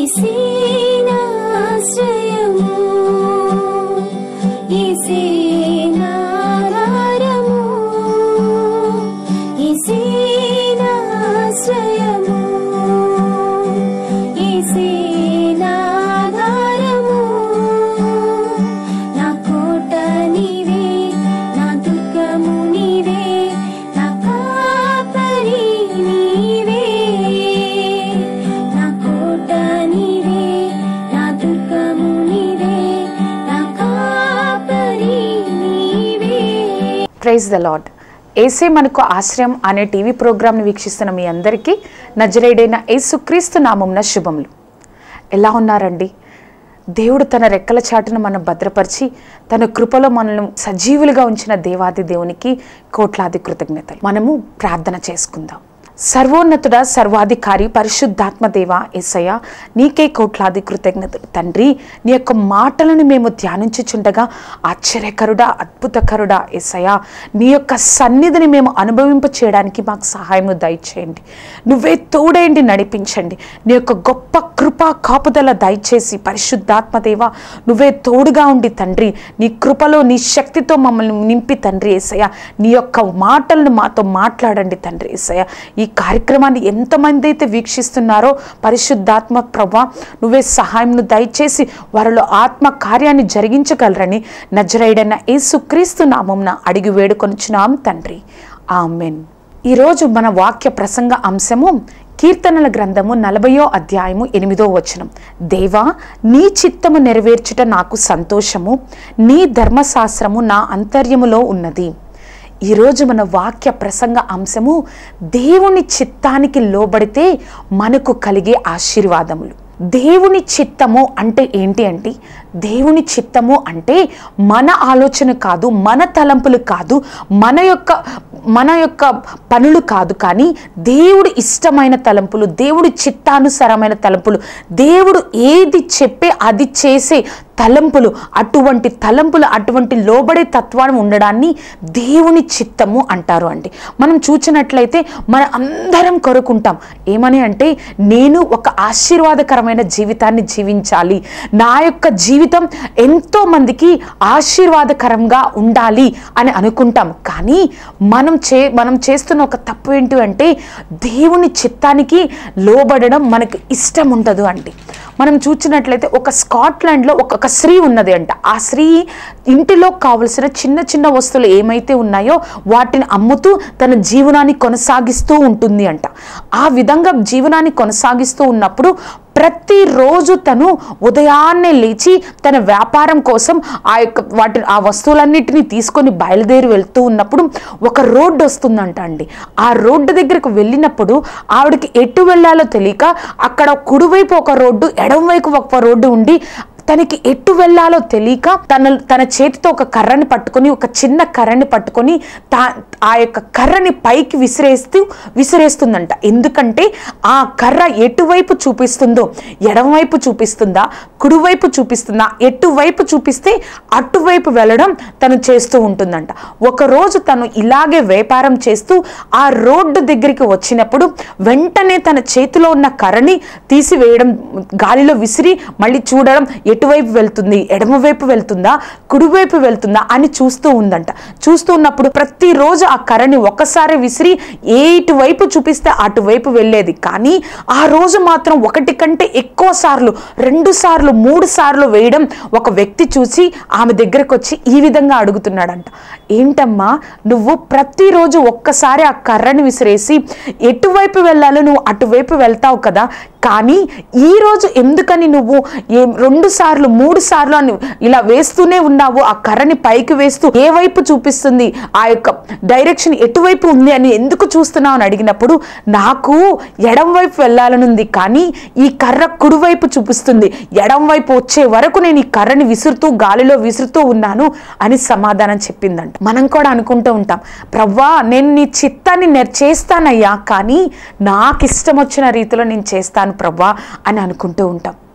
ఈసీనాశ్రయము ఈసీనాధారము ఈసీనాశ్రయము ఈసీనాధారము నా కోట నీవే నా దుర్గము నీవే నా కాపరి నీవే నా కోట నీవే నా దుర్గము నీవే నా కాపరి నీవే ప్రైజ్ ద లాడ్ ఏసే మనకు ఆశ్రయం అనే టీవీ ప్రోగ్రామ్ని వీక్షిస్తున్న మీ అందరికీ నజరేడైన యేసుక్రీస్తు నామంన శుభములు ఎలా ఉన్నారండి దేవుడు తన రెక్కల చాటును మనం భద్రపరిచి తన కృపలో మనల్ని సజీవులుగా ఉంచిన దేవాది దేవునికి కోట్లాది కృతజ్ఞతలు మనము ప్రార్థన చేసుకుందాం సర్వోన్నతుడ సర్వాధికారి పరిశుద్ధాత్మ దేవ ఏసయ్య నీకే కోట్లాది కృతజ్ఞతలు తండ్రి నీ యొక్క మాటలను మేము ధ్యానించుచుండగా ఆశ్చర్యకరుడా అద్భుతకరుడా ఏసయ్య నీ యొక్క సన్నిధిని మేము అనుభవింప చేయడానికి మాకు సహాయము దయచేయండి నువ్వే తోడేండి నడిపించండి నీ యొక్క గొప్ప కృపా కాపుదల దయచేసి పరిశుద్ధాత్మ దేవ నువ్వే తోడుగా ఉండి తండ్రి నీ కృపలో నీ శక్తితో మమ్మల్ని నింపి తండ్రి ఏసయ్య నీ యొక్క మాటలను మాతో మాట్లాడండి తండ్రి ఏసయ్య ఈ కార్యక్రమాన్ని ఎంతమంది అయితే వీక్షిస్తున్నారో పరిశుద్ధాత్మ ప్రభా నువ్వే సహాయంను దయచేసి వారిలో ఆత్మ కార్యాన్ని జరిగించగలరని నజరైడన్న యేసుక్రీస్తు నామంన అడిగి వేడుకొనుచున్నాం తండ్రి ఆమెన్ ఈరోజు మన వాక్య ప్రసంగ అంశము కీర్తనల గ్రంథము నలభయో అధ్యాయము ఎనిమిదో వచనం దేవా నీ చిత్తము నెరవేర్చుట నాకు సంతోషము నీ ధర్మశాస్త్రము నా అంతర్యములో ఉన్నది ఈరోజు మన వాక్య ప్రసంగ అంశము దేవుని చిత్తానికి లోబడితే మనకు కలిగే ఆశీర్వాదములు దేవుని చిత్తము అంటే ఏంటి అంటే దేవుని చిత్తము అంటే మన ఆలోచన కాదు మన తలంపులు కాదు మన యొక్క మన యొక్క పనులు కాదు కానీ దేవుడు ఇష్టమైన తలంపులు దేవుడి చిత్తానుసారమైన తలంపులు దేవుడు ఏది చెప్పే అది చేసే తలంపులు అటువంటి తలంపులు అటువంటి లోబడే తత్వాన్ని ఉండడాన్ని దేవుని చిత్తము అంటారు అండి మనం చూచినట్లయితే మన అందరం కొరుకుంటాం ఏమని అంటే నేను ఒక ఆశీర్వాదకరమైన జీవితాన్ని జీవించాలి నా యొక్క జీవితం ఎంతో మందికి ఆశీర్వాదకరంగా ఉండాలి అని అనుకుంటాం కానీ మనం చే మనం చేస్తున్న ఒక తప్పు ఏంటి అంటే దేవుని చిత్తానికి లోబడడం మనకు ఇష్టం ఉండదు అండి మనం చూసినట్లయితే ఒక స్కాట్లాండ్లో ఒక ఒక స్త్రీ ఉన్నది అంట ఆ స్త్రీ ఇంటిలో కావలసిన చిన్న చిన్న వస్తువులు ఏమైతే ఉన్నాయో వాటిని అమ్ముతూ తన జీవనాన్ని కొనసాగిస్తూ ఉంటుంది అంట ఆ విధంగా జీవనాన్ని కొనసాగిస్తూ ఉన్నప్పుడు ప్రతిరోజు తను ఉదయాన్నే లేచి తన వ్యాపారం కోసం ఆ యొక్క వాటి ఆ వస్తువులన్నిటిని తీసుకొని బయలుదేరి వెళ్తూ ఉన్నప్పుడు ఒక రోడ్డు వస్తుందంట అండి ఆ రోడ్డు దగ్గరకు వెళ్ళినప్పుడు ఆవిడకి ఎటు వెళ్ళాలో తెలియక అక్కడ కుడివైపు ఒక రోడ్డు ఎడమవైపు ఒక రోడ్డు ఉండి తనకి ఎటు వెళ్ళాలో తెలియక తన తన చేతితో ఒక కర్రని పట్టుకొని ఒక చిన్న కర్రని పట్టుకొని తా ఆ యొక్క కర్రని పైకి విసిరేస్తూ విసిరేస్తుందంట ఎందుకంటే ఆ కర్ర ఎటువైపు చూపిస్తుందో ఎడమవైపు చూపిస్తుందా కుడివైపు చూపిస్తుందా ఎటువైపు చూపిస్తే అటువైపు వెళ్ళడం తను చేస్తూ ఉంటుందంట ఒకరోజు తను ఇలాగే వ్యాపారం చేస్తూ ఆ రోడ్డు దగ్గరికి వచ్చినప్పుడు వెంటనే తన చేతిలో ఉన్న కర్రని తీసివేయడం గాలిలో విసిరి మళ్ళీ చూడడం ఎటువైపు వెళ్తుంది ఎడమవైపు వెళ్తుందా కుడివైపు వెళ్తుందా అని చూస్తూ ఉందంట చూస్తూ ఉన్నప్పుడు ప్రతిరోజు ఆ కర్రని ఒక్కసారి విసిరి ఏ ఇటువైపు చూపిస్తే అటువైపు వెళ్ళేది కానీ ఆ రోజు మాత్రం ఒకటి కంటే ఎక్కువ సార్లు రెండు సార్లు మూడు సార్లు వేయడం ఒక వ్యక్తి చూసి ఆమె దగ్గరకు వచ్చి ఈ విధంగా అడుగుతున్నాడంట ఏంటమ్మా నువ్వు ప్రతిరోజు ఒక్కసారి ఆ కర్రని విసిరేసి ఎటువైపు వెళ్ళాలో నువ్వు అటువైపు వెళ్తావు కదా కానీ ఈ రోజు ఎందుకని నువ్వు ఏ రెండు సార్లు మూడు సార్లు అని ఇలా వేస్తూనే ఉన్నావు ఆ కర్రని పైకి వేస్తూ ఏ వైపు చూపిస్తుంది ఆ యొక్క డైరెక్షన్ ఎటువైపు ఉంది అని ఎందుకు చూస్తున్నావు అని అడిగినప్పుడు నాకు ఎడం వైపు వెళ్ళాలనుంది కానీ ఈ కర్ర కుడివైపు చూపిస్తుంది ఎడం వైపు వచ్చే వరకు నేను ఈ కర్రని విసురుతూ గాలిలో విసురుతూ ఉన్నాను అని సమాధానం చెప్పిందంట మనం కూడా అనుకుంటూ ఉంటాం ప్రవ్వా నేను నీ చిత్తాన్ని నేను చేస్తానయ్యా కానీ నాకు ఇష్టం వచ్చిన రీతిలో నేను చేస్తాను ప్రవ్వా అని అనుకుంటూ ఉంటాం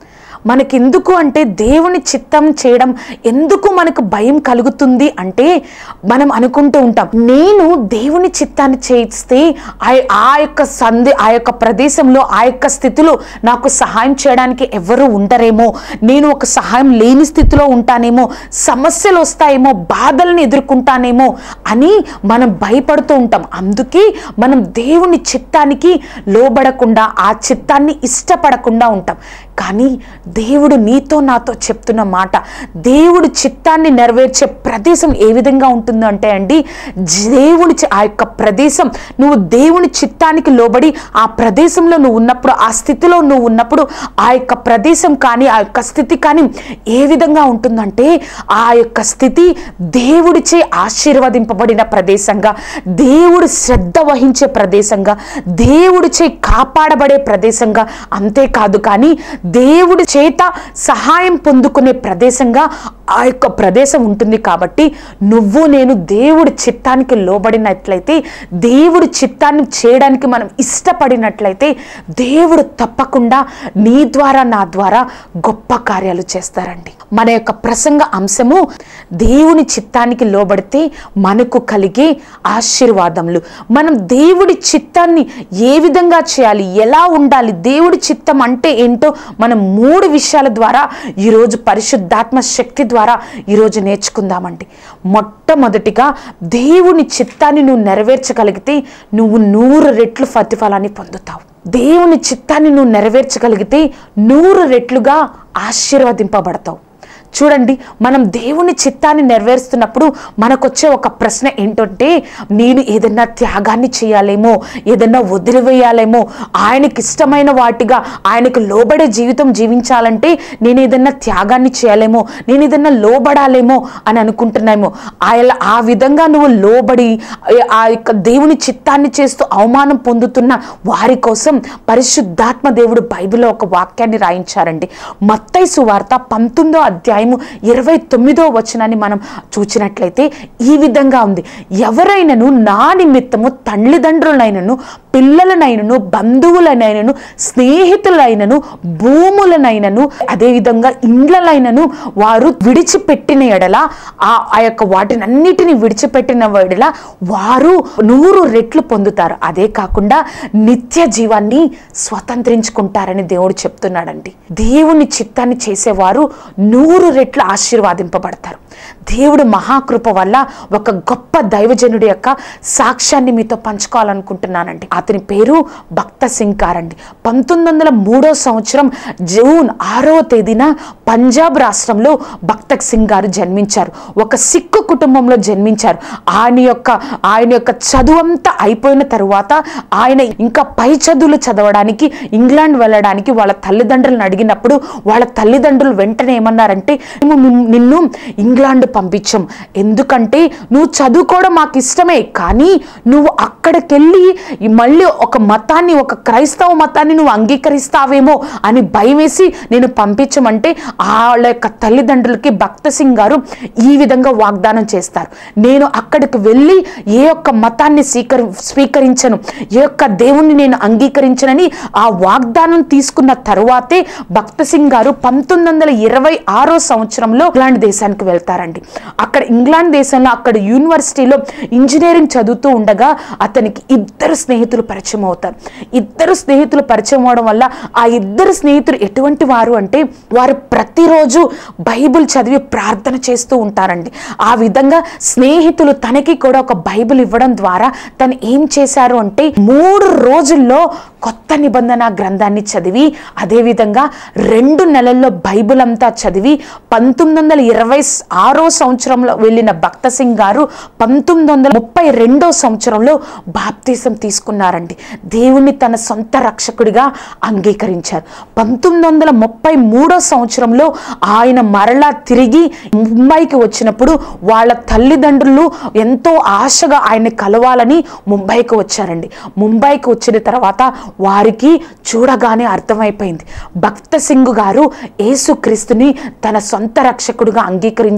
మనకెందుకు అంటే దేవుని చిత్తం చేయడం ఎందుకు మనకు భయం కలుగుతుంది అంటే మనం అనుకుంటూ ఉంటాం నేను దేవుని చిత్తాన్ని చేయిస్తే ఆ- ఆ యొక్క సంధి ఆ యొక్క ప్రదేశంలో ఆ యొక్క స్థితిలో నాకు సహాయం చేయడానికి ఎవరు ఉండరేమో నేను ఒక సహాయం లేని స్థితిలో ఉంటానేమో సమస్యలు వస్తాయేమో బాధల్ని ఎదుర్కొంటానేమో అని మనం భయపడుతూ ఉంటాం అందుకే మనం దేవుని చిత్తానికి లోబడకుండా ఆ చిత్తాన్ని ఇష్టపడకుండా ఉంటాం కానీ దేవుడు నీతో నాతో చెప్తున్న మాట దేవుడు చిత్తాన్ని నెరవేర్చే ప్రదేశం ఏ విధంగా ఉంటుందో అంటే అండి దేవుని చి- ఆ యొక్క ప్రదేశం నువ్వు దేవుని చిత్తానికి లోబడి ఆ ప్రదేశంలో నువ్వు ఉన్నప్పుడు ఆ స్థితిలో నువ్వు ఉన్నప్పుడు ఆ యొక్క ప్రదేశం కానీ ఆ యొక్క స్థితి కానీ ఏ విధంగా ఉంటుందంటే ఆ యొక్క స్థితి దేవుడిచే ఆశీర్వదింపబడిన ప్రదేశంగా దేవుడు శ్రద్ధ వహించే ప్రదేశంగా దేవుడిచే కాపాడబడే ప్రదేశంగా అంతేకాదు కానీ దేవుడి చేత సహాయం పొందుకునే ప్రదేశంగా ఆ యొక్క ప్రదేశం ఉంటుంది కాబట్టి నువ్వు నేను దేవుడి చిత్తానికి లోబడినట్లయితే దేవుడి చిత్తాన్ని చేయడానికి మనం ఇష్టపడినట్లయితే దేవుడు తప్పకుండా నీ ద్వారా నా ద్వారా గొప్ప కార్యాలు చేస్తారండి మన యొక్క ప్రసంగ అంశము దేవుని చిత్తానికి లోబడితే మనకు కలిగే ఆశీర్వాదములు మనం దేవుడి చిత్తాన్ని ఏ విధంగా చేయాలి ఎలా ఉండాలి దేవుడి చిత్తం అంటే ఏంటో మనం మూడు విషయాల ద్వారా ఈరోజు పరిశుద్ధాత్మ శక్తి ద్వారా ఈరోజు నేర్చుకుందామండి మొట్టమొదటిగా దేవుని చిత్తాన్ని నువ్వు నెరవేర్చగలిగితే నువ్వు నూరు రెట్లు ప్రతిఫలాన్ని పొందుతావు దేవుని చిత్తాన్ని నువ్వు నెరవేర్చగలిగితే నూరు రెట్లుగా ఆశీర్వదింపబడతావు చూడండి మనం దేవుని చిత్తాన్ని నెరవేరుస్తున్నప్పుడు మనకొచ్చే ఒక ప్రశ్న ఏంటంటే నేను ఏదైనా త్యాగాన్ని చేయాలేమో ఏదైనా వదిలివేయాలేమో ఆయనకి ఇష్టమైన వాటిగా ఆయనకు లోబడే జీవితం జీవించాలంటే నేను ఏదైనా త్యాగాన్ని చేయాలేమో నేను ఏదైనా లోబడాలేమో అని అనుకుంటున్నామో ఆయన ఆ విధంగా నువ్వు లోబడి ఆ యొక్క దేవుని చిత్తాన్ని చేస్తూ అవమానం పొందుతున్న వారి కోసం పరిశుద్ధాత్మ దేవుడు బైబిల్లో ఒక వాక్యాన్ని రాయించారండి మత్తయి సువార్త పంతొమ్మిదో అధ్యాయము ఇరవై తొమ్మిదో వచనాన్ని మనం చూచినట్లయితే ఈ విధంగా ఉంది ఎవరైనను నా నిమిత్తము తల్లిదండ్రులైనను పిల్లలనైనను బంధువులనైనను స్నేహితులైనను భూములనైనను అదేవిధంగా ఇండ్లలైనను వారు విడిచిపెట్టిన ఎడల ఆ ఆ యొక్క వాటినన్నిటిని విడిచిపెట్టిన ఎడల వారు నూరు రెట్లు పొందుతారు అదే కాకుండా నిత్య జీవాన్ని స్వతంత్రించుకుంటారని దేవుడు చెప్తున్నాడండి దేవుని చిత్తాన్ని చేసేవారు నూరు రెట్లు ఆశీర్వాదింపబడతారు దేవుడు మహాకృప వల్ల ఒక గొప్ప దైవజనుడి యొక్క సాక్ష్యాన్ని మీతో పంచుకోవాలనుకుంటున్నానండి అతని పేరు భక్త సింగ్ గారండి పంతొమ్మిది వందల మూడో సంవత్సరం జూన్ ఆరవ తేదీన పంజాబ్ రాష్ట్రంలో భక్త సింగ్ గారు జన్మించారు ఒక సిక్కు కుటుంబంలో జన్మించారు ఆయన యొక్క ఆయన యొక్క చదువు అంతా అయిపోయిన తరువాత ఆయన ఇంకా పై చదువులు చదవడానికి ఇంగ్లాండ్ వెళ్ళడానికి వాళ్ళ తల్లిదండ్రులను అడిగినప్పుడు వాళ్ళ తల్లిదండ్రులు వెంటనే ఏమన్నారంటే "మేము నిన్- నిన్ను ఇంగ్లాండ్ పంపించం ఎందుకంటే నువ్వు చదువుకోవడం మాకు ఇష్టమే కానీ నువ్వు అక్కడికెళ్ళి ఈ మళ్ళీ ఒక మతాన్ని ఒక క్రైస్తవ మతాన్ని నువ్వు అంగీకరిస్తావేమో అని భయం వేసి నేను పంపించమంటే వాళ్ళ యొక్క తల్లిదండ్రులకి భక్త సింగ్ గారు ఈ విధంగా వాగ్దానం చేస్తారు నేను అక్కడికి వెళ్ళి ఏ ఒక్క మతాన్ని స్వీకరి స్వీకరించను ఏ ఒక్క దేవుణ్ణి నేను అంగీకరించనని ఆ వాగ్దానం తీసుకున్న తరువాతే భక్త సింగ్ గారు పంతొమ్మిది వందల ఇరవై ఆరో సంవత్సరంలో ఇంగ్లాండ్ దేశానికి వెళ్తారండి అక్కడ ఇంగ్లాండ్ దేశంలో అక్కడ యూనివర్సిటీలో ఇంజనీరింగ్ చదువుతూ ఉండగా అతనికి ఇద్దరు స్నేహితులు పరిచయం అవుతారు ఇద్దరు స్నేహితులు పరిచయం అవడం వల్ల ఆ ఇద్దరు స్నేహితులు ఎటువంటి వారు అంటే వారు ప్రతిరోజు బైబిల్ చదివి ప్రార్థన చేస్తూ ఉంటారండి ఆ విధంగా స్నేహితులు తనకి కూడా ఒక బైబిల్ ఇవ్వడం ద్వారా తను ఏం చేశారు అంటే మూడు రోజుల్లో కొత్త నిబంధన గ్రంథాన్ని చదివి అదేవిధంగా రెండు నెలల్లో బైబిల్ అంతా చదివి పంతొమ్మిది వందల ఇరవై ఆరో సంవత్సరంలో వెళ్ళిన భక్త సింగ్ గారు పంతొమ్మిది వందల ముప్పై రెండో సంవత్సరంలో బాప్తీసం తీసుకున్నారండి దేవుణ్ణి తన సొంత రక్షకుడిగా అంగీకరించారు పంతొమ్మిది వందల ముప్పై మూడో సంవత్సరంలో ఆయన మరలా తిరిగి ముంబైకి వచ్చినప్పుడు వాళ్ళ తల్లిదండ్రులు ఎంతో ఆశగా ఆయన్ని కలవాలని ముంబైకి వచ్చారండి ముంబైకి వచ్చిన తర్వాత వారికి చూడగానే అర్థమైపోయింది భక్త సింగ్ గారు యేసుక్రీస్తుని తన సొంత రక్షకుడిగా అంగీకరించారని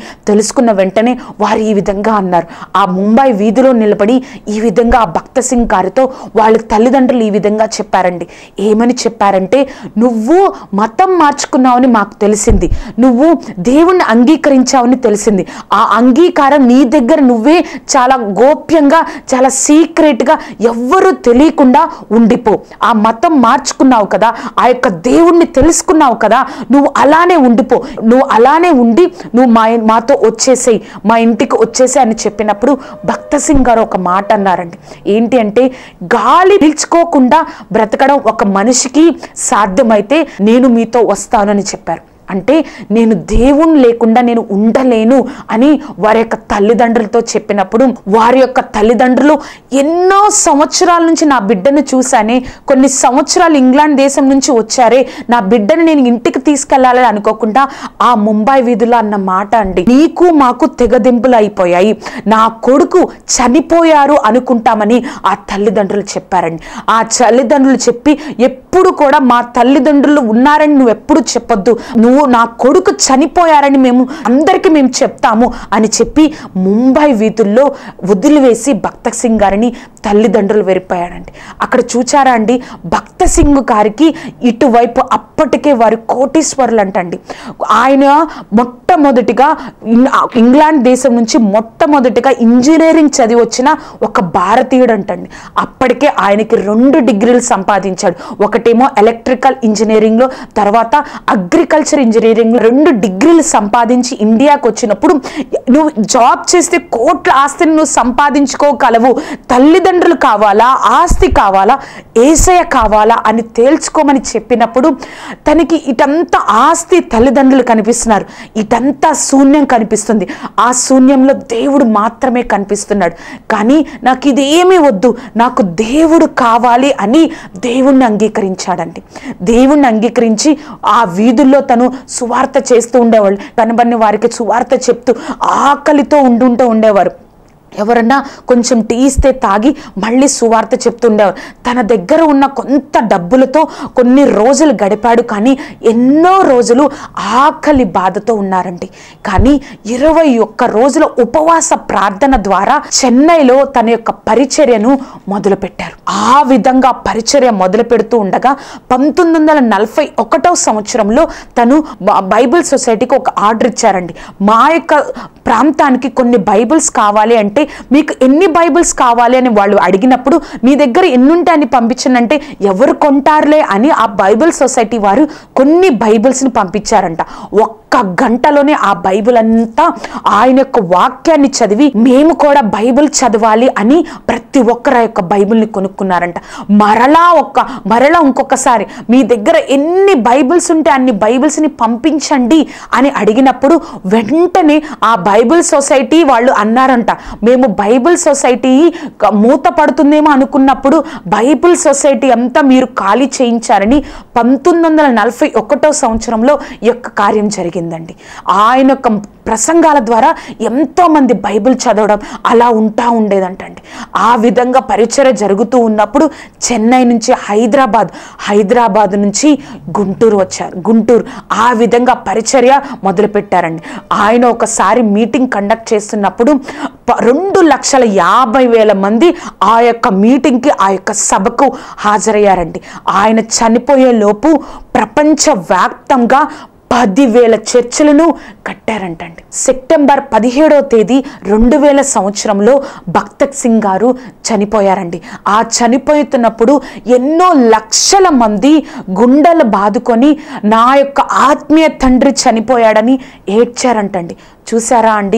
తెలుసుకున్న వెంటనే వారు ఈ విధంగా అన్నారు ఆ ముంబై వీధిలో నిలబడి ఈ విధంగా ఆ భక్త సింగ్ గారితో వాళ్ళ తల్లిదండ్రులు ఈ విధంగా చెప్పారండి ఏమని చెప్పారంటే నువ్వు మతం మార్చుకున్నావని మాకు తెలిసింది నువ్వు దేవుణ్ణి అంగీకరించావని తెలిసింది ఆ అంగీకారం నీ దగ్గర నువ్వే చాలా గోప్యంగా చాలా సీక్రెట్గా ఎవ్వరూ తెలియకుండా ఉండిపో ఆ మతం మార్చుకున్నావు కదా ఆ యొక్క దేవుణ్ణి తెలుసుకున్నావు కదా నువ్వు అలానే ఉండిపో నువ్వు అలానే ఉండి నువ్వు మా మాతో వచ్చేసేయి మా ఇంటికి వచ్చేసే అని చెప్పినప్పుడు భక్త సింగ్ గారు ఒక మాట అన్నారండి ఏంటి అంటే గాలి పీల్చుకోకుండా బ్రతకడం ఒక మనిషికి సాధ్యమైతే నేను మీతో వస్తానని చెప్పారు అంటే నేను దేవుని లేకుండా నేను ఉండలేను అని వారి యొక్క తల్లిదండ్రులతో చెప్పినప్పుడు వారి యొక్క తల్లిదండ్రులు ఎన్నో సంవత్సరాల నుంచి నా బిడ్డను చూశానే కొన్ని సంవత్సరాలు ఇంగ్లాండ్ దేశం నుంచి వచ్చారే నా బిడ్డను నేను ఇంటికి తీసుకెళ్లాలని అనుకోకుండా ఆ ముంబై వీధులో అన్న మాట అండి నీకు మాకు తెగదింపులు అయిపోయాయి నా కొడుకు చనిపోయారు అనుకుంటామని ఆ తల్లిదండ్రులు చెప్పారండి ఆ తల్లిదండ్రులు చెప్పి ఎప్పుడు కూడా మా తల్లిదండ్రులు ఉన్నారని నువ్వు ఎప్పుడు చెప్పొద్దు నువ్వు నా కొడుకు చనిపోయారని మేము అందరికీ మేము చెప్తాము అని చెప్పి ముంబై వీధుల్లో వదిలివేసి భక్త సింగ్ గారిని తల్లిదండ్రులు వెరిపోయాడండి అక్కడ చూచారా అండి భక్త సింగ్ గారికి ఇటువైపు అప్పటికే వారి కోటీశ్వరులు అంటండి ఆయన మొట్టమొదటిగా ఇం- ఇంగ్లాండ్ దేశం నుంచి మొట్టమొదటిగా ఇంజనీరింగ్ చదివి వచ్చిన ఒక భారతీయుడు అంటండి అప్పటికే ఆయనకి రెండు డిగ్రీలు సంపాదించాడు ఒకటేమో ఎలక్ట్రికల్ ఇంజనీరింగ్లో తర్వాత అగ్రికల్చర్ ఇంజనీరింగ్ రెండు డిగ్రీలు సంపాదించి ఇండియాకి వచ్చినప్పుడు నువ్వు జాబ్ చేస్తే కోట్ల ఆస్తిని నువ్వు సంపాదించుకోగలవు తల్లిదండ్రులు కావాలా ఆస్తి కావాలా ఏసయ కావాలా అని తేల్చుకోమని చెప్పినప్పుడు తనకి ఇటంతా ఆస్తి తల్లిదండ్రులు కనిపిస్తున్నారు ఇటంతా శూన్యం కనిపిస్తుంది ఆ శూన్యంలో దేవుడు మాత్రమే కనిపిస్తున్నాడు కానీ నాకు ఇదేమీ వద్దు నాకు దేవుడు కావాలి అని దేవుణ్ణి అంగీకరించాడండి దేవుణ్ణి అంగీకరించి ఆ వీధుల్లో తను సువార్త చేస్తూ ఉండేవాళ్ళు కనబడిన వారికి సువార్త చెప్తూ ఆకలితో ఉండుంటూ ఉండేవారు ఎవరన్నా కొంచెం టీ ఇస్తే తాగి మళ్ళీ సువార్త చెప్తుండేవారు తన దగ్గర ఉన్న కొంత డబ్బులతో కొన్ని రోజులు గడిపాడు కానీ ఎన్నో రోజులు ఆకలి బాధతో ఉన్నారండి కానీ ఇరవై ఒక్క రోజుల ఉపవాస ప్రార్థన ద్వారా చెన్నైలో తన యొక్క పరిచర్యను మొదలుపెట్టారు ఆ విధంగా పరిచర్య మొదలు పెడుతూ ఉండగా పంతొమ్మిది వందల నలభై ఒకటో సంవత్సరంలో తను బ- బైబిల్ సొసైటీకి ఒక ఆర్డర్ ఇచ్చారండి మా యొక్క ప్రాంతానికి కొన్ని బైబిల్స్ కావాలి అంటే మీకు ఎన్ని బైబిల్స్ కావాలి అని వాళ్ళు అడిగినప్పుడు మీ దగ్గర ఎన్ని ఉంటాయని పంపించనంటే ఎవరు కొంటారులే అని ఆ బైబిల్ సొసైటీ వారు కొన్ని బైబిల్స్ని పంపించారంట ఒక్క గంటలోనే ఆ బైబిల్ అంతా ఆయన యొక్క వాక్యాన్ని చదివి మేము కూడా బైబిల్ చదవాలి అని ప్రతి ఒక్కరు ఆ యొక్క బైబిల్ని కొనుక్కున్నారంట మరలా ఒక్క మరలా ఇంకొకసారి మీ దగ్గర ఎన్ని బైబిల్స్ ఉంటే అన్ని బైబిల్స్ని పంపించండి అని అడిగినప్పుడు వెంటనే ఆ బైబిల్ సొసైటీ వాళ్ళు అన్నారంట మేము బైబిల్ సొసైటీ క- మూత పడుతుందేమో అనుకున్నప్పుడు బైబిల్ సొసైటీ అంతా మీరు ఖాళీ చేయించారని పంతొమ్మిది వందల నలభై ఒకటో సంవత్సరంలో ఈ యొక్క కార్యం జరిగిందండి ఆయన యొక్క ప్రసంగాల ద్వారా ఎంతో మంది బైబిల్ చదవడం అలా ఉంటా ఉండేదంటండి ఆ విధంగా పరిచయ జరుగుతూ ఉన్నప్పుడు చెన్నై నుంచి హైదరాబాద్ హైదరాబాద్ నుంచి గుంటూరు వచ్చారు గుంటూరు ఆ విధంగా పరిచర్య మొదలుపెట్టారండి ఆయన ఒకసారి మీటింగ్ కండక్ట్ చేస్తున్నప్పుడు ప- రెండు లక్షల యాభై వేల మంది ఆ యొక్క మీటింగ్కి ఆ యొక్క సభకు హాజరయ్యారండి ఆయన చనిపోయే లోపు ప్రపంచవ్యాప్తంగా పదివేల చర్చలను కట్టారంటండి సెప్టెంబర్ పదిహేడవ తేదీ రెండు వేల సంవత్సరంలో భక్తక్ సింగ్ గారు చనిపోయారండి ఆ చనిపోతున్నప్పుడు ఎన్నో లక్షల మంది గుండెలు బాదుకొని నా యొక్క ఆత్మీయ తండ్రి చనిపోయాడని ఏడ్చారంటండి చూసారా అండి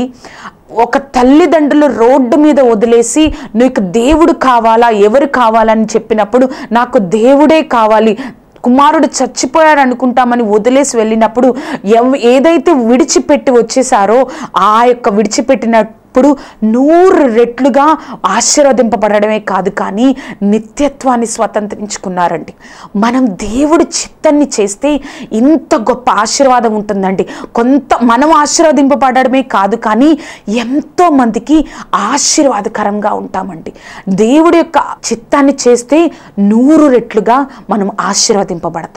ఒక తల్లిదండ్రులు రోడ్డు మీద వదిలేసి నీకు దేవుడు కావాలా ఎవరు కావాలని చెప్పినప్పుడు నాకు దేవుడే కావాలి కుమారుడు చచ్చిపోయాడు అనుకుంటామని వదిలేసి వెళ్ళినప్పుడు ఎవ్ ఏదైతే విడిచిపెట్టి వచ్చేసారో ఆ యొక్క విడిచిపెట్టినప్పుడు నూరు రెట్లుగా ఆశీర్వదింపబడమే కాదు కానీ నిత్యత్వాన్ని స్వతంత్రించుకున్నారండి మనం దేవుడి చిత్తాన్ని చేస్తే ఇంత గొప్ప ఆశీర్వాదం ఉంటుందండి కొంత మనం ఆశీర్వదింపబడమే కాదు కానీ ఎంతో మందికి ఆశీర్వాదకరంగా ఉంటామండి దేవుడి యొక్క చిత్తాన్ని చేస్తే నూరు రెట్లుగా మనం ఆశీర్వదింపబడతాం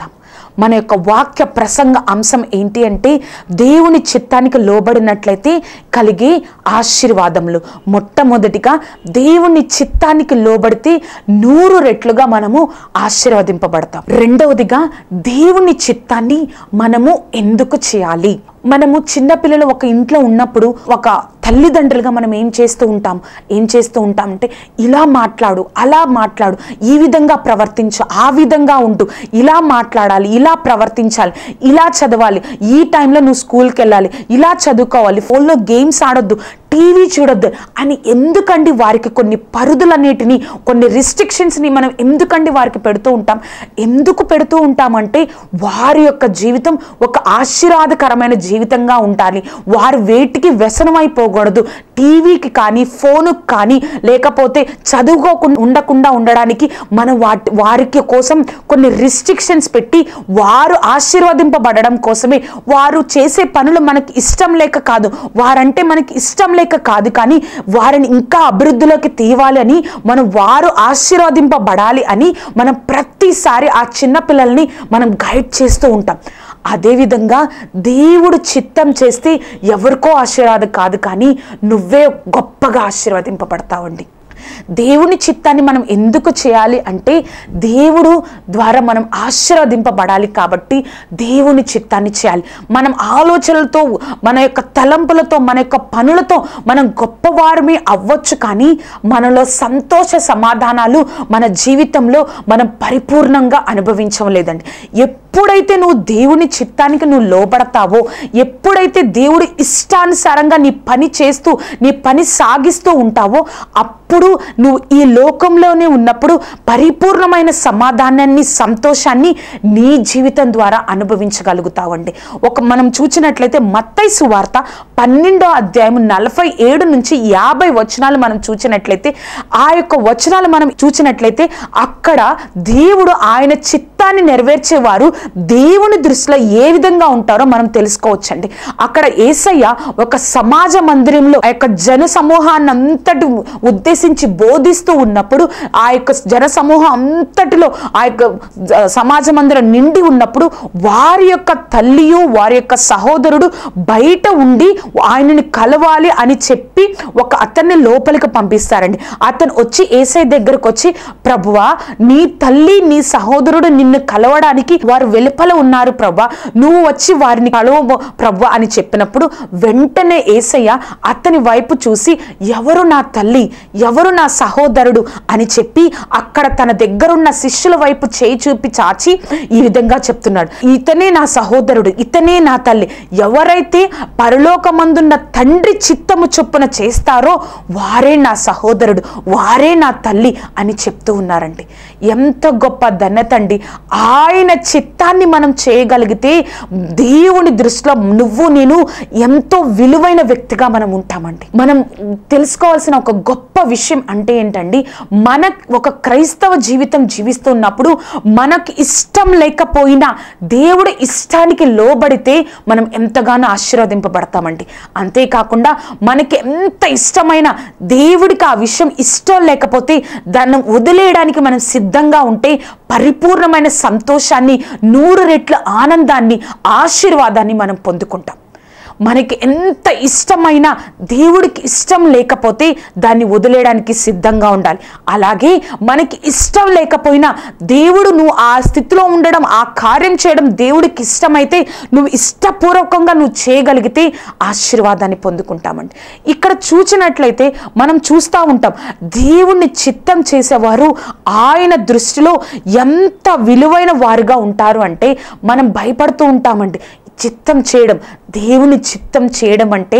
మన యొక్క వాక్య ప్రసంగ అంశం ఏంటి అంటే దేవుని చిత్తానికి లోబడినట్లయితే కలిగే ఆశీర్వాదములు మొట్టమొదటిగా దేవుని చిత్తానికి లోబడితే నూరు రెట్లుగా మనము ఆశీర్వదింపబడతాం రెండవదిగా దేవుని చిత్తాన్ని మనము ఎందుకు చేయాలి మనము చిన్నపిల్లలు ఒక ఇంట్లో ఉన్నప్పుడు ఒక తల్లిదండ్రులుగా మనం ఏం చేస్తూ ఉంటాం ఏం చేస్తూ ఉంటాం అంటే ఇలా మాట్లాడు అలా మాట్లాడు ఈ విధంగా ప్రవర్తించు ఆ విధంగా ఉంటూ ఇలా మాట్లాడాలి ఇలా ప్రవర్తించాలి ఇలా చదవాలి ఈ టైంలో నువ్వు స్కూల్కి వెళ్ళాలి ఇలా చదువుకోవాలి ఫోన్లో గేమ్స్ ఆడొద్దు టీవీ చూడొద్దు అని ఎందుకండి వారికి కొన్ని పరుదులన్నిటిని కొన్ని రిస్ట్రిక్షన్స్ని మనం ఎందుకండి వారికి పెడుతూ ఉంటాం ఎందుకు పెడుతూ ఉంటామంటే వారి యొక్క జీవితం ఒక ఆశీర్వాదకరమైన జీవితంగా ఉండాలి వారు వేటికి వ్యసనమైపోకూడదు టీవీకి కానీ ఫోనుకి కానీ లేకపోతే చదువుకోకుండా ఉండకుండా ఉండడానికి మనం వాటి వారికి కోసం కొన్ని రిస్ట్రిక్షన్స్ పెట్టి వారు ఆశీర్వదింపబడడం కోసమే వారు చేసే పనులు మనకి ఇష్టం లేక కాదు వారంటే మనకి ఇష్టం లేక కాదు కానీ వారిని ఇంకా అభివృద్ధిలోకి తీయాలి అని మనం వారు ఆశీర్వదింపబడాలి అని మనం ప్రతిసారి ఆ చిన్న పిల్లల్ని మనం గైడ్ చేస్తూ ఉంటాం అదేవిధంగా దేవుడు చిత్తం చేస్తే ఎవరికో ఆశీర్వాదం కాదు కానీ నువ్వే గొప్పగా ఆశీర్వదింపబడతావండి దేవుని చిత్తాన్ని మనం ఎందుకు చేయాలి అంటే దేవుడు ద్వారా మనం ఆశీర్వదింపబడాలి కాబట్టి దేవుని చిత్తాన్ని చేయాలి మనం ఆలోచనలతో మన యొక్క తలంపులతో మన యొక్క పనులతో మనం గొప్పవారమే అవ్వచ్చు కానీ మనలో సంతోష సమాధానాలు మన జీవితంలో మనం పరిపూర్ణంగా అనుభవించలేదండి ఎప్పుడైతే నువ్వు దేవుని చిత్తానికి నువ్వు లోబడతావో ఎప్పుడైతే దేవుడి ఇష్టానుసారంగా నీ పని చేస్తూ నీ పని సాగిస్తూ ఉంటావో అప్పుడు నువ్వు ఈ లోకంలోనే ఉన్నప్పుడు పరిపూర్ణమైన సమాధానాన్ని సంతోషాన్ని నీ జీవితం ద్వారా అనుభవించగలుగుతావండి ఒక మనం చూసినట్లయితే మత్తయి సువార్త పన్నెండో అధ్యాయం నలభై ఏడు నుంచి యాభై వచనాలు మనం చూసినట్లయితే ఆ యొక్క వచనాలు మనం చూసినట్లయితే అక్కడ దేవుడు ఆయన చిత్తాన్ని నెరవేర్చేవారు దేవుని దృష్టిలో ఏ విధంగా ఉంటారో మనం తెలుసుకోవచ్చండి అక్కడ ఏసయ్య ఒక సమాజ మందిరంలో ఆ యొక్క జన సమూహాన్ని అంతటి ఉద్దేశించి బోధిస్తూ ఉన్నప్పుడు ఆ యొక్క జన సమూహం అంతటిలో ఆ యొక్క జ- సమాజ మందిరం నిండి ఉన్నప్పుడు వారి యొక్క తల్లియు వారి యొక్క సహోదరుడు బయట ఉండి ఆయనని కలవాలి అని చెప్పి ఒక అతన్ని లోపలికి పంపిస్తారండి అతను వచ్చి ఏసై దగ్గరకు వచ్చి ప్రభువా నీ తల్లి నీ సహోదరుడు నిన్ను కలవడానికి వారు వెలుపల ఉన్నారు ప్రభా నువ్వు వచ్చి వారిని కలవ ప్రభు అని చెప్పినప్పుడు వెంటనే ఏసయ్య అతని వైపు చూసి ఎవరు నా తల్లి ఎవరు నా సహోదరుడు అని చెప్పి అక్కడ తన దగ్గరున్న శిష్యుల వైపు చేయి చూపి చాచి ఈ విధంగా చెప్తున్నాడు ఇతనే నా సహోదరుడు ఇతనే నా తల్లి ఎవరైతే పరలోకమందున్న తండ్రి చిత్తము చొప్పున చేస్తారో వారే నా సహోదరుడు వారే నా తల్లి అని చెప్తూ ఉన్నారండి ఎంత గొప్ప ధన్యత అండి ఆయన చిత్తాన్ని మనం చేయగలిగితే దేవుని దృష్టిలో నువ్వు నేను ఎంతో విలువైన వ్యక్తిగా మనం ఉంటామండి మనం తెలుసుకోవాల్సిన ఒక గొప్ప విషయం అంటే ఏంటండి మన ఒక క్రైస్తవ జీవితం జీవిస్తున్నప్పుడు మనకి ఇష్టం లేకపోయినా దేవుడి ఇష్టానికి లోబడితే మనం ఎంతగానో ఆశీర్వదింపబడతామండి అంతేకాకుండా మనకి ఎంత ఇష్టమైన దేవుడికి ఆ విషయం ఇష్టం లేకపోతే దాన్ని వదిలేయడానికి మనం సిద్ధంగా ఉంటే పరిపూర్ణమైన సంతోషాన్ని నూరు రెట్ల ఆనందాన్ని ఆశీర్వాదాన్ని మనం పొందుకుంటాం మనకి ఎంత ఇష్టమైన దేవుడికి ఇష్టం లేకపోతే దాన్ని వదిలేయడానికి సిద్ధంగా ఉండాలి అలాగే మనకి ఇష్టం లేకపోయినా దేవుడు నువ్వు ఆ స్థితిలో ఉండడం ఆ కార్యం చేయడం దేవుడికి ఇష్టమైతే నువ్వు ఇష్టపూర్వకంగా నువ్వు చేయగలిగితే ఆశీర్వాదాన్ని పొందుకుంటామండి ఇక్కడ చూచినట్లయితే మనం చూస్తూ ఉంటాం దేవుణ్ణి చిత్తం చేసేవారు ఆయన దృష్టిలో ఎంత విలువైన వారుగా ఉంటారు అంటే మనం భయపడుతూ ఉంటామండి చిత్తం చేయడం దేవుని చిత్తం చేయడం అంటే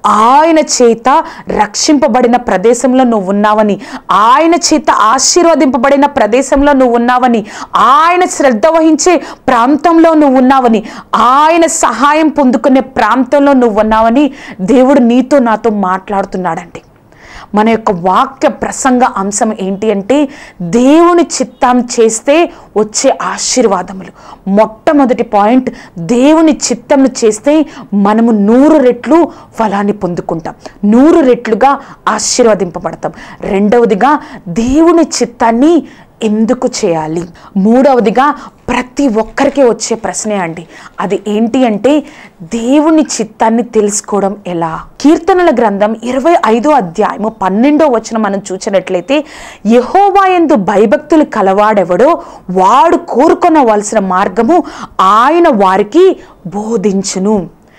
ఆయన చేత రక్షింపబడిన ప్రదేశంలో నువ్వు ఉన్నావని ఆయన చేత ఆశీర్వదింపబడిన ప్రదేశంలో నువ్వు ఉన్నావని ఆయన శ్రద్ధ వహించే ప్రాంతంలో నువ్వు ఉన్నావని ఆయన సహాయం పొందుకునే ప్రాంతంలో నువ్వు ఉన్నావని దేవుడు నీతో నాతో మాట్లాడుతున్నాడండి మన యొక్క వాక్య ప్రసంగ అంశం ఏంటి అంటే దేవుని చిత్తం చేస్తే వచ్చే ఆశీర్వాదములు మొట్టమొదటి పాయింట్ దేవుని చిత్తం చేస్తే మనము నూరు రెట్లు ఫలాన్ని పొందుకుంటాం నూరు రెట్లుగా ఆశీర్వదింపబడతాం రెండవదిగా దేవుని చిత్తాన్ని ఎందుకు చేయాలి మూడవదిగా ప్రతి ఒక్కరికి వచ్చే ప్రశ్నే అండి అది ఏంటి అంటే దేవుని చిత్తాన్ని తెలుసుకోవడం ఎలా కీర్తనల గ్రంథం ఇరవై ఐదో అధ్యాయము పన్నెండో వచనం మనం చూసినట్లయితే యహోవా ఎందు భయభక్తులు కలవాడెవడో వాడు కోరుకొనవలసిన మార్గము ఆయన వారికి బోధించును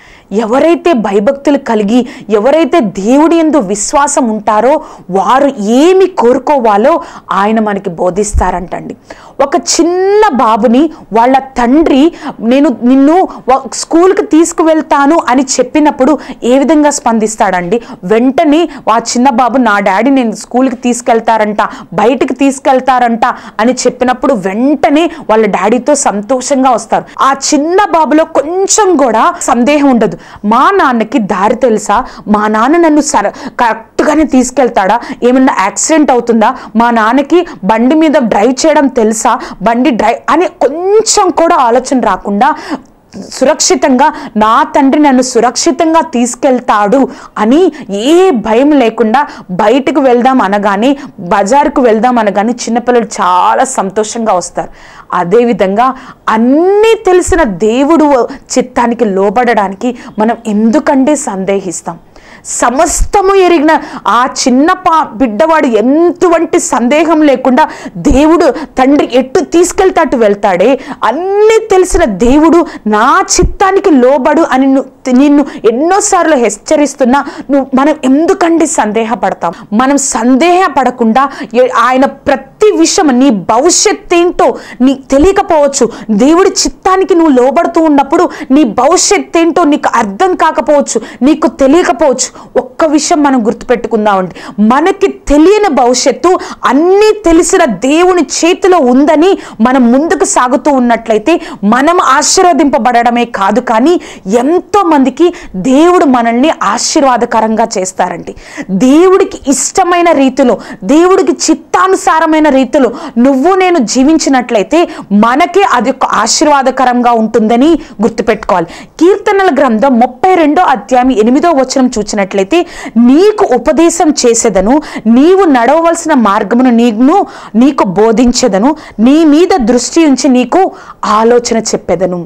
ఎవరైతే భయభక్తులు కలిగి ఎవరైతే దేవుడి ఎందు విశ్వాసం ఉంటారో వారు ఏమి కోరుకోవాలో ఆయన మనకి బోధిస్తారంటండి ఒక చిన్న బాబుని వాళ్ళ తండ్రి నేను నిన్ను వ- స్కూల్కి తీసుకువెళ్తాను అని చెప్పినప్పుడు ఏ విధంగా స్పందిస్తాడండి వెంటనే ఆ చిన్న బాబు నా డాడీ నేను స్కూల్కి తీసుకెళ్తారంట బయటికి తీసుకెళ్తారంట అని చెప్పినప్పుడు వెంటనే వాళ్ళ డాడీతో సంతోషంగా వస్తారు ఆ చిన్న బాబులో కొంచెం కూడా సందేహం ఉండదు మా నాన్నకి దారి తెలుసా మా నాన్న నన్ను సర కరెక్ట్గానే తీసుకెళ్తాడా ఏమన్నా యాక్సిడెంట్ అవుతుందా మా నాన్నకి బండి మీద డ్రైవ్ చేయడం తెలుసా బండి డ్రైవ్ అని కొంచెం కూడా ఆలోచన రాకుండా సురక్షితంగా నా తండ్రి నన్ను సురక్షితంగా తీసుకెళ్తాడు అని ఏ భయం లేకుండా బయటకు వెళ్దాం అనగానే బజార్కు వెళ్దాం అనగానే చిన్నపిల్లలు చాలా సంతోషంగా వస్తారు అదేవిధంగా అన్నీ తెలిసిన దేవుడు చిత్తానికి లోబడడానికి మనం ఎందుకంటే సందేహిస్తాం సమస్తము ఎరిగిన ఆ చిన్న పా బిడ్డవాడు ఎంటువంటి సందేహం లేకుండా దేవుడు తండ్రి ఎట్టు తీసుకెళ్తాటు వెళ్తాడే అన్నీ తెలిసిన దేవుడు నా చిత్తానికి లోబడు అని ను- నిన్ను ఎన్నోసార్లు హెచ్చరిస్తున్నా నువ్వు మనం ఎందుకండి సందేహపడతాం మనం సందేహపడకుండా ఏ- ఆయన ప్రతి విషయం నీ భవిష్యత్ ఏంటో నీకు తెలియకపోవచ్చు దేవుడి చిత్తానికి నువ్వు లోబడుతూ ఉన్నప్పుడు నీ భవిష్యత్ ఏంటో నీకు అర్థం కాకపోవచ్చు నీకు తెలియకపోవచ్చు ఒక్క విషయం మనం గుర్తుపెట్టుకుందామండి మనకి తెలియని భవిష్యత్తు అన్నీ తెలిసిన దేవుని చేతిలో ఉందని మనం ముందుకు సాగుతూ ఉన్నట్లయితే మనం ఆశీర్వదింపబడమే కాదు కానీ ఎంతో మందికి దేవుడు మనల్ని ఆశీర్వాదకరంగా చేస్తారండి దేవుడికి ఇష్టమైన రీతిలో దేవుడికి చిత్తానుసారమైన రీతిలో నువ్వు నేను జీవించినట్లయితే మనకే అది ఒక ఆశీర్వాదకరంగా ఉంటుందని గుర్తుపెట్టుకోవాలి కీర్తనల గ్రంథం ముప్పై రెండో అధ్యాయం ఎనిమిదో వచనం చూసినట్లయితే నీకు ఉపదేశం చేసేదను నీవు నడవవలసిన మార్గమును నీకు నీకు బోధించెదను నీ మీద దృష్టి ఉంచి నీకు ఆలోచన చెప్పెదను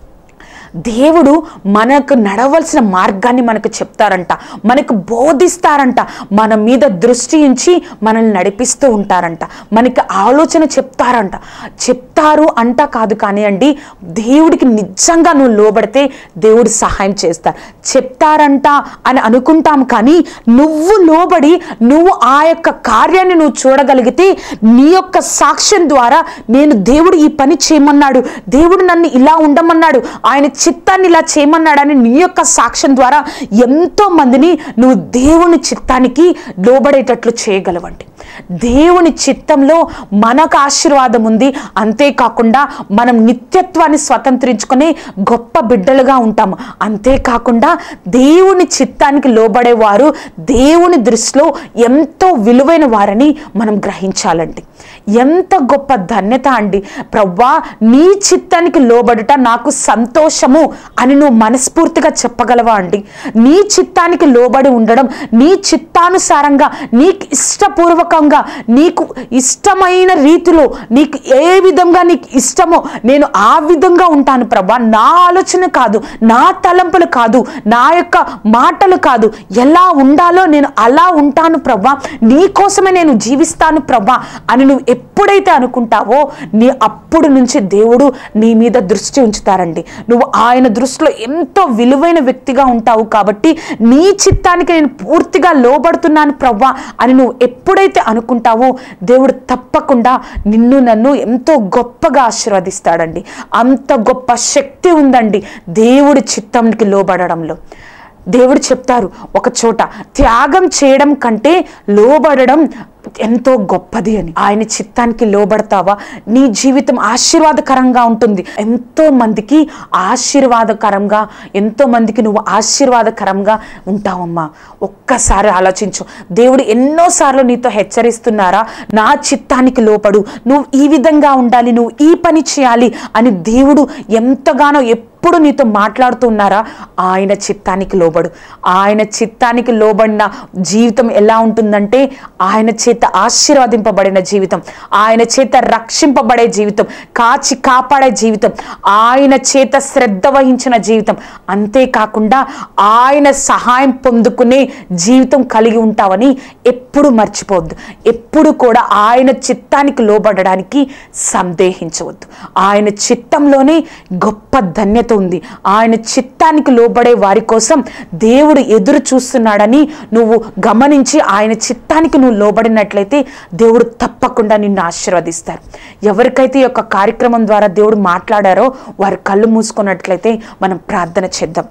దేవుడు మనకు నడవలసిన మార్గాన్ని మనకు చెప్తారంట మనకు బోధిస్తారంట మన మీద దృష్టి ఉంచి మనల్ని నడిపిస్తూ ఉంటారంట మనకి ఆలోచన చెప్తారంట చెప్తారు అంట కాదు కానీ అండి దేవుడికి నిజంగా నువ్వు లోబడితే దేవుడు సహాయం చేస్తారు చెప్తారంట అని అనుకుంటాం కానీ నువ్వు లోబడి నువ్వు ఆ యొక్క కార్యాన్ని నువ్వు చూడగలిగితే నీ యొక్క సాక్ష్యం ద్వారా నేను దేవుడు ఈ పని చేయమన్నాడు దేవుడు నన్ను ఇలా ఉండమన్నాడు ఆయన చిత్తాన్ని ఇలా చేయమన్నాడని నీ యొక్క సాక్ష్యం ద్వారా ఎంతో మందిని నువ్వు దేవుని చిత్తానికి లోబడేటట్లు చేయగలవండి దేవుని చిత్తంలో మనకు ఆశీర్వాదం ఉంది అంతేకాకుండా మనం నిత్యత్వాన్ని స్వతంత్రించుకునే గొప్ప బిడ్డలుగా ఉంటాము అంతేకాకుండా దేవుని చిత్తానికి లోబడేవారు దేవుని దృష్టిలో ఎంతో విలువైన వారని మనం గ్రహించాలండి ఎంత గొప్ప ధన్యత అండి ప్రవ్వా నీ చిత్తానికి లోబడుట నాకు సంతోషము అని నువ్వు మనస్ఫూర్తిగా చెప్పగలవా అండి నీ చిత్తానికి లోబడి ఉండడం నీ చిత్తానుసారంగా నీకు ఇష్టపూర్వకంగా నీకు ఇష్టమైన రీతిలో నీకు ఏ విధంగా నీకు ఇష్టమో నేను ఆ విధంగా ఉంటాను ప్రభా నా ఆలోచన కాదు నా తలంపులు కాదు నా యొక్క మాటలు కాదు ఎలా ఉండాలో నేను అలా ఉంటాను ప్రభా నీ కోసమే నేను జీవిస్తాను ప్రభా అని నువ్వు ఎప్పుడైతే అనుకుంటావో నీ అప్పుడు నుంచి దేవుడు నీ మీద దృష్టి ఉంచుతారండి నువ్వు ఆయన దృష్టిలో ఎంతో విలువైన వ్యక్తిగా ఉంటావు కాబట్టి నీ చిత్తానికి నేను పూర్తిగా లోబడుతున్నాను ప్రవ్వా అని నువ్వు ఎప్పుడైతే అనుకుంటావో దేవుడు తప్పకుండా నిన్ను నన్ను ఎంతో గొప్పగా ఆశీర్వదిస్తాడండి అంత గొప్ప శక్తి ఉందండి దేవుడి చిత్తానికి లోబడడంలో దేవుడు చెప్తారు ఒక చోట త్యాగం చేయడం కంటే లోబడడం ఎంతో గొప్పది అని ఆయన చిత్తానికి లోబడతావా నీ జీవితం ఆశీర్వాదకరంగా ఉంటుంది ఎంతో మందికి ఆశీర్వాదకరంగా ఎంతో మందికి నువ్వు ఆశీర్వాదకరంగా ఉంటావమ్మా ఒక్కసారి ఆలోచించు దేవుడు ఎన్నోసార్లు నీతో హెచ్చరిస్తున్నారా నా చిత్తానికి లోపడు నువ్వు ఈ విధంగా ఉండాలి నువ్వు ఈ పని చేయాలి అని దేవుడు ఎంతగానో ఎప్పుడు నీతో మాట్లాడుతున్నారా ఆయన చిత్తానికి లోబడు ఆయన చిత్తానికి లోబడిన జీవితం ఎలా ఉంటుందంటే ఆయన చేతి చేత ఆశీర్వదింపబడిన జీవితం ఆయన చేత రక్షింపబడే జీవితం కాచి కాపాడే జీవితం ఆయన చేత శ్రద్ధ వహించిన జీవితం అంతేకాకుండా ఆయన సహాయం పొందుకునే జీవితం కలిగి ఉంటావని ఎప్పుడు మర్చిపోవద్దు ఎప్పుడు కూడా ఆయన చిత్తానికి లోబడడానికి సందేహించవద్దు ఆయన చిత్తంలోనే గొప్ప ధన్యత ఉంది ఆయన చిత్తానికి లోబడే వారి కోసం దేవుడు ఎదురు చూస్తున్నాడని నువ్వు గమనించి ఆయన చిత్తానికి నువ్వు లోబడినట్లయితే దేవుడు తప్పకుండా నిన్ను ఆశీర్వదిస్తారు ఎవరికైతే ఈ యొక్క కార్యక్రమం ద్వారా దేవుడు మాట్లాడారో వారి కళ్ళు మూసుకున్నట్లయితే మనం ప్రార్థన చేద్దాం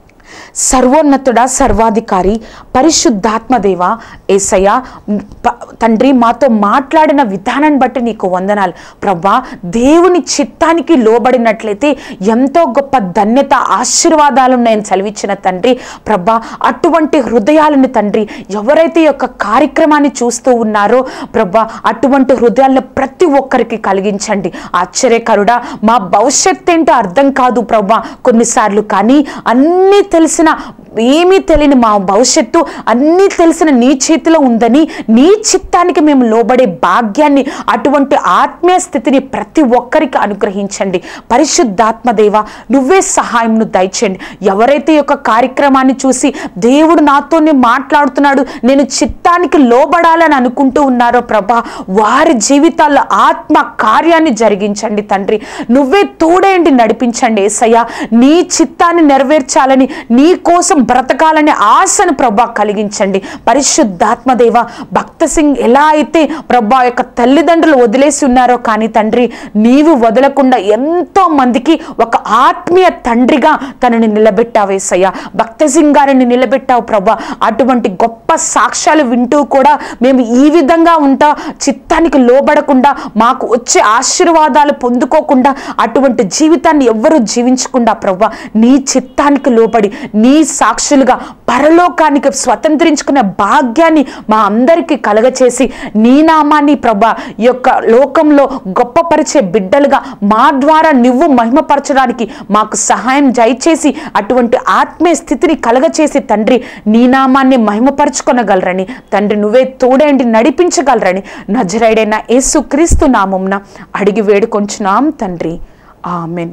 సర్వోన్నతుడా సర్వాధికారి పరిశుద్ధాత్మ దేవ ఏసయ్య ప- తండ్రి మాతో మాట్లాడిన విధానాన్ని బట్టి నీకు వందనాలు ప్రభా దేవుని చిత్తానికి లోబడినట్లయితే ఎంతో గొప్ప ధన్యత ఆశీర్వాదాలు నేను చదివించిన తండ్రి ప్రభా అటువంటి హృదయాలను తండ్రి ఎవరైతే ఈ యొక్క కార్యక్రమాన్ని చూస్తూ ఉన్నారో ప్రభా అటువంటి హృదయాలను ప్రతి ఒక్కరికి కలిగించండి ఆశ్చర్యకరుడా మా భవిష్యత్ ఏంటో అర్థం కాదు ప్రభా కొన్నిసార్లు కానీ అన్నీ తెలిసిన ఏమీ తెలియని మా భవిష్యత్తు అన్నీ తెలిసిన నీ చేతిలో ఉందని నీ చిత్తానికి మేము లోబడే భాగ్యాన్ని అటువంటి ఆత్మీయ స్థితిని ప్రతి ఒక్కరికి అనుగ్రహించండి పరిశుద్ధాత్మ దేవ నువ్వే సహాయంను దయచేయండి ఎవరైతే ఈ యొక్క కార్యక్రమాన్ని చూసి దేవుడు నాతోనే మాట్లాడుతున్నాడు నేను చిత్తానికి లోబడాలని అనుకుంటూ ఉన్నారో ప్రభా వారి జీవితాల్లో ఆత్మ కార్యాన్ని జరిగించండి తండ్రి నువ్వే తోడేయండి నడిపించండి ఏసయ్య నీ చిత్తాన్ని నెరవేర్చాలని నీ కోసం బ్రతకాలనే ఆశను ప్రభా కలిగించండి పరిశుద్ధాత్మ దేవ భక్త సింగ్ ఎలా అయితే ప్రభా యొక్క తల్లిదండ్రులు వదిలేసి ఉన్నారో కానీ తండ్రి నీవు వదలకుండా ఎంతో మందికి ఒక ఆత్మీయ తండ్రిగా తనని నిలబెట్టావేసయ్యా భక్త సింగ్ గారిని నిలబెట్టావు ప్రభా అటువంటి గొప్ప సాక్ష్యాలు వింటూ కూడా మేము ఈ విధంగా ఉంటా చిత్తానికి లోబడకుండా మాకు వచ్చే ఆశీర్వాదాలు పొందుకోకుండా అటువంటి జీవితాన్ని ఎవ్వరూ జీవించకుండా ప్రభా నీ చిత్తానికి లోబడి నీ సాక్షులుగా పరలోకానికి స్వతంత్రించుకునే భాగ్యాన్ని మా అందరికీ కలగచేసి నీ నామాన్ని ప్రభా ఈ యొక్క లోకంలో గొప్పపరిచే బిడ్డలుగా మా ద్వారా నువ్వు మహిమపరచడానికి మాకు సహాయం దయచేసి అటువంటి ఆత్మీయ స్థితిని కలగచేసి తండ్రి నీ నామాన్ని మహిమపరచుకొనగలరని తండ్రి నువ్వే తోడేండి నడిపించగలరని నజరైడైన యేసు క్రీస్తు నామంన అడిగి వేడుకొంచున్నాం తండ్రి ఆమెన్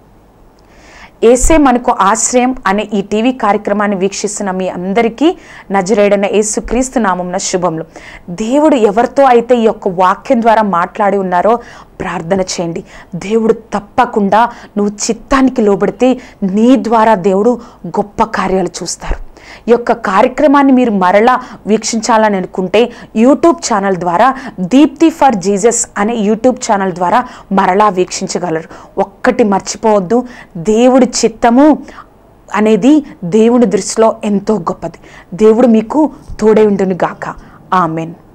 ఏసే మనకు ఆశ్రయం అనే ఈ టీవీ కార్యక్రమాన్ని వీక్షిస్తున్న మీ అందరికీ నజరేడన యేసు క్రీస్తు నామంన శుభములు దేవుడు ఎవరితో అయితే ఈ యొక్క వాక్యం ద్వారా మాట్లాడి ఉన్నారో ప్రార్థన చేయండి దేవుడు తప్పకుండా నువ్వు చిత్తానికి లోబడితే నీ ద్వారా దేవుడు గొప్ప కార్యాలు చూస్తారు ఈ యొక్క కార్యక్రమాన్ని మీరు మరలా వీక్షించాలని అనుకుంటే యూట్యూబ్ ఛానల్ ద్వారా దీప్తి ఫర్ జీసస్ అనే యూట్యూబ్ ఛానల్ ద్వారా మరలా వీక్షించగలరు ఒక్కటి మర్చిపోవద్దు దేవుడి చిత్తము అనేది దేవుని దృష్టిలో ఎంతో గొప్పది దేవుడు మీకు తోడే ఉండును గాక ఆమెన్